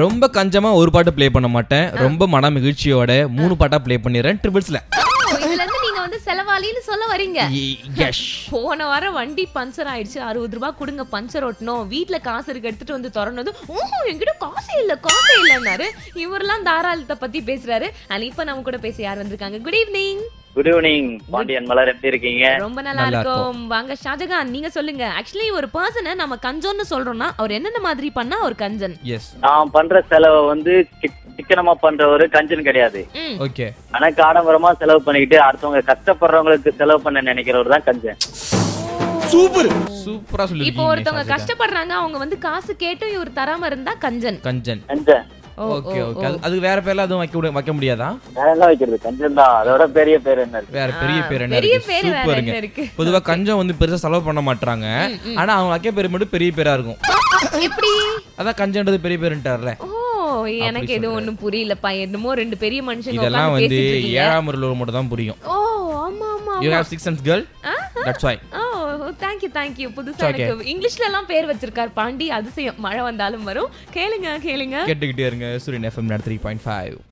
ரொம்ப கஞ்சமா ஒரு பாட்டு ப்ளே பண்ண மாட்டேன் ரொம்ப மன மகிழ்ச்சியோட மூணு பாட்டா ப்ளே பண்ணிடுறேன் ட்ரிபிள்ஸ்ல ஓ, இதுல இருந்து நீங்க வந்து செலவாளின்னு சொல்ல வரீங்க எஸ் போன வாரம் வண்டி பஞ்சர் ஆயிடுச்சு அறுபது ரூபாய் கொடுங்க பஞ்சர் ஓட்டணும் வீட்ல காசு இருக்கு எடுத்துட்டு வந்து திறந்தது ஓஹோ என்கிட்ட காசே இல்ல காசே இல்லன்னாரு இவரெல்லாம் தாராளத்தை பத்தி பேசுறாரு அண்ட் இப்ப நம்ம கூட பேச யார் வந்திருக்காங்க good evening good evening Pandian Malar எப்படி இருக்கீங்க ரொம்ப நல்லா நல்லா இருக்கும் வாங்க ஷாஜகான் நீங்க சொல்லுங்க ஆக்சுவலி ஒரு பர்சனை நம்ம கஞ்சோன்னு சொல்றோம்னா அவர் என்னென்ன மாதிரி பண்ணா ஒரு கஞ்சன் எஸ் நான் பண்ற செலவை வந்து சிக்- சிக்கனமா பண்ற ஒரு கஞ்சன் கிடையாது ம் ஓகே எனக்கு ஆடம்பரமா செலவு பண்ணிக்கிட்டு அடுத்தவங்க கஷ்டப்படுறவங்களுக்கு செலவு பண்ண நினைக்கிறவர் தான் கஞ்சன் சூப்பரா இப்போ ஒருத்தவங்க சொல்லி கஷ்டப்படுறாங்க அவங்க வந்து காசு கேட்டும் இவர் தராம இருந்தா கஞ்சன் கஞ்சன் கஞ்சன் ஓ, ஓகே ஓ, ஓகே அதுக்கு வேற பேர்ல அதுவும் வைக்க முடிய- வைக்க முடியாதா வேற என்ன வைக்கிறது கஞ்சன் தான் அதோட பெரிய பேர் என்ன இருக்கு வேற பெரிய ஆ, பேர் என்ன பெரிய இருக்கு பேர் வேற சூப்பருங்க என்ன இருக்கு பொதுவா கஞ்சம் வந்து பெருசா செலவு பண்ண மாட்டாங்க ஆனா அவங்க வைக்க பேர் மட்டும் பெரிய பேரா இருக்கும் எப்படி அதான் கஞ்சன்றது பெரிய பேருன்ட்டார்ல ஓ எனக்கு எதுவும் ஒண்ணும் புரியலப்பா என்னமோ ரெண்டு பெரிய மனுஷங்க இதெல்லாம் உட்கார்ந்து வந்து பேசிட்டு இருக்கீங்க. ஏழாம் முறையில் மட்டும் தான் புரியும் ஓ ஆமா ஆமா you have six sense girl that's why oh thank you thank you புதுசா Okay. எனக்கு இங்கிலீஷ்ல எல்லாம் பேர் வச்சிருக்கார் பாண்டி அதிசயம் மழை வந்தாலும் வரும் கேளுங்க கேளுங்க கேட்டுக்கிட்டே இருங்க சூரியன் எஃப்எம் த்ரீ பாயிண்ட் ஃபைவ்